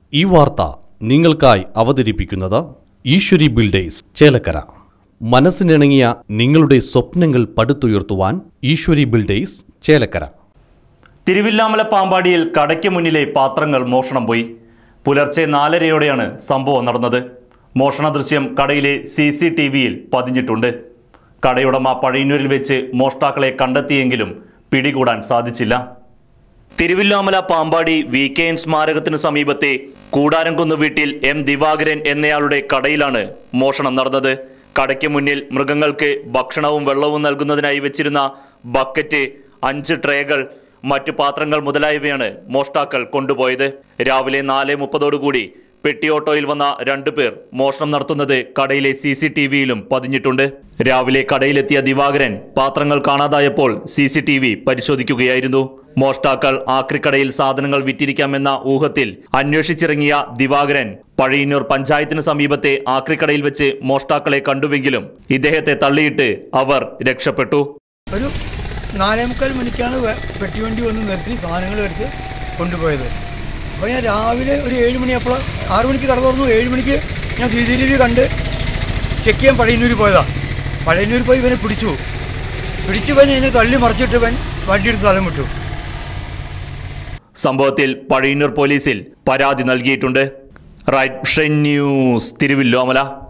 ഈ വാർത്ത നിങ്ങൾക്കായി അവതരിപ്പിക്കുന്നത് ഈശ്വരി ബിൽഡേഴ്സ് ചേലക്കര മനസ്സിനിണങ്ങിയ നിങ്ങളുടെ സ്വപ്നങ്ങൾ പടുത്തുയർത്തുവാൻ ഈശ്വരി ബിൽഡേഴ്സ് ചേലക്കര തിരുവില്ലാമല പാമ്പാടിയിൽ കടയ്ക്ക് മുന്നിലെ പാത്രങ്ങൾ മോഷണം പോയി പുലർച്ചെ നാലരയോടെയാണ് സംഭവം നടന്നത് മോഷണ ദൃശ്യം കടയിലെ സി സി ടി വിയിൽ പതിഞ്ഞിട്ടുണ്ട് കടയുടമ പഴയന്നൂരിൽ വെച്ച് മോഷ്ടാക്കളെ കണ്ടെത്തിയെങ്കിലും പിടികൂടാൻ സാധിച്ചില്ല Thiruvilwamala Pampady V K N സ്മാരകത്തിനു സമീപത്തെ കൂടാരംകുന്ന് വീട്ടിൽ എം ദിവാകരൻ എന്നയാളുടെ കടയിലാണ് മോഷണം നടന്നത് കടയ്ക്ക് മുന്നിൽ മൃഗങ്ങൾക്ക് ഭക്ഷണവും വെള്ളവും നൽകുന്നതിനായി വെച്ചിരുന്ന ബക്കറ്റ് അഞ്ച് ട്രേകൾ മറ്റു പാത്രങ്ങൾ മുതലായവയാണ് മോഷ്ടാക്കൾ കൊണ്ടുപോയത് രാവിലെ നാല് മുപ്പതോടുകൂടി പെട്ടി ഓട്ടോയിൽ വന്ന രണ്ടുപേർ മോഷണം നടത്തുന്നത് കടയിലെ സി സി ടി വിയിലും പതിഞ്ഞിട്ടുണ്ട് രാവിലെ കടയിലെത്തിയ ദിവാകരൻ പാത്രങ്ങൾ കാണാതായപ്പോൾ സി സി ടി വി പരിശോധിക്കുകയായിരുന്നു മോഷ്ടാക്കൾ ആക്രിക്കടയിൽ സാധനങ്ങൾ വിറ്റിരിക്കാമെന്ന ഊഹത്തിൽ അന്വേഷിച്ചിറങ്ങിയ ദിവാകരൻ പഴയന്നൂർ പഞ്ചായത്തിന് സമീപത്തെ ആക്രിക്കടയിൽ വെച്ച് മോഷ്ടാക്കളെ കണ്ടുവെങ്കിലും ഇദ്ദേഹത്തെ തള്ളിയിട്ട് അവർ രക്ഷപ്പെട്ടു ഒരു നാലേ മുക്കാൽ മണിക്കാണ് വെ- പെട്ടിവണ്ടി വന്ന് നിർത്തി സാധനങ്ങൾ എടുത്ത് കൊണ്ടുപോയത് അപ്പോൾ ഞാൻ രാവിലെ ഒരു ഏഴ് മണിയപ്പോൾ ആറ് മണിക്ക് കട തുറന്നു ഏഴ് മണിക്ക് ഞാൻ സി സി ടി വി കണ്ട് ചെക്ക് ചെയ്യാൻ പഴയന്നൂർ പോയതാണ് പഴയന്നൂർ പോയി ഇവനെ പിടിച്ചു പിടിച്ചു പോയി എന്നെ തള്ളി മറിച്ചിട്ട് ഇവൻ വണ്ടി എടുത്ത് സ്ഥലം വിട്ടു സംഭവത്തിൽ പഴയന്നൂർ പോലീസിൽ പരാതി നൽകിയിട്ടുണ്ട് റൈറ്റ് ഷൻ ന്യൂസ് തിരുവില്ലോമല